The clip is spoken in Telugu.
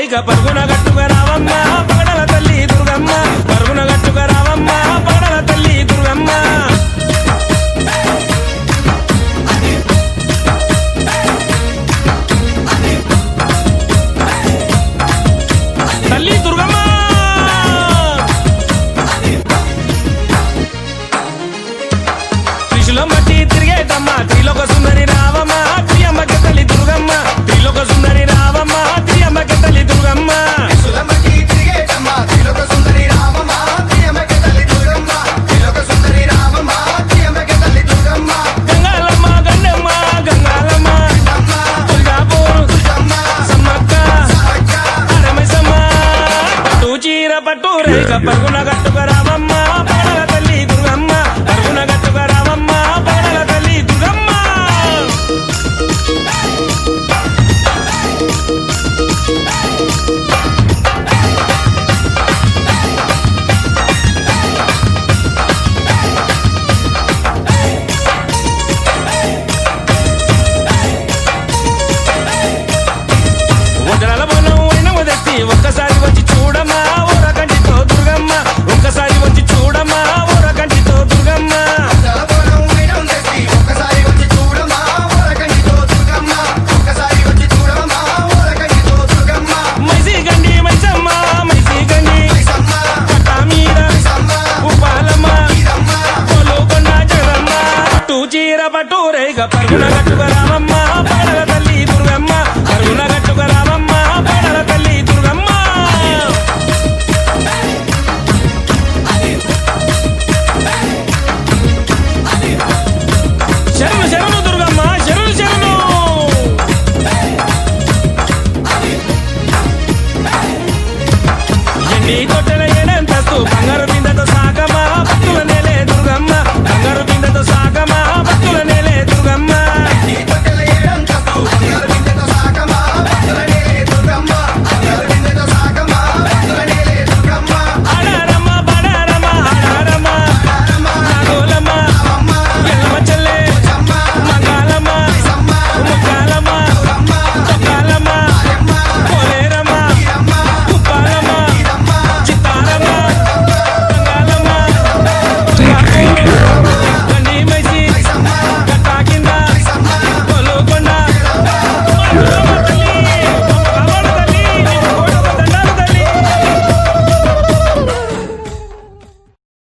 రైక పరుగున గట్టుక రావమ్మ పగడల తల్లి దుర్గమ్మ పరుగున గట్టుక రావమ్మ పగడల తల్లి దుర్గమ్మ తల్లి దుర్గమ్మ త్రిశూలం బట్టి తిరిగేటమ్మ త్రిలోక సుందరి రావమ్మ త్రియమ్మకి తల్లి దుర్గమ్మ త్రిలోక సుందరి రావమ్మ త్రియమ్మకి తల్లి దుర్గమ్మ సులమటి తిరిగేటమ్మ త్రిలోక సుందరి రామమ్మ త్రియమకి తల్లి దుర్గమ్మ త్రిలోక సుందరి రామమ్మ త్రియమకి తల్లి దుర్గమ్మ గంగాలమ్మ గండమ్మ గంగాలమ్మ అమ్మ దుర్గాపూర్ దుర్గమ్మ సమ్మక్క అక్క అరమైసమ్మ పట్టు చీర పట్టు రేగ పరుగున గట్ట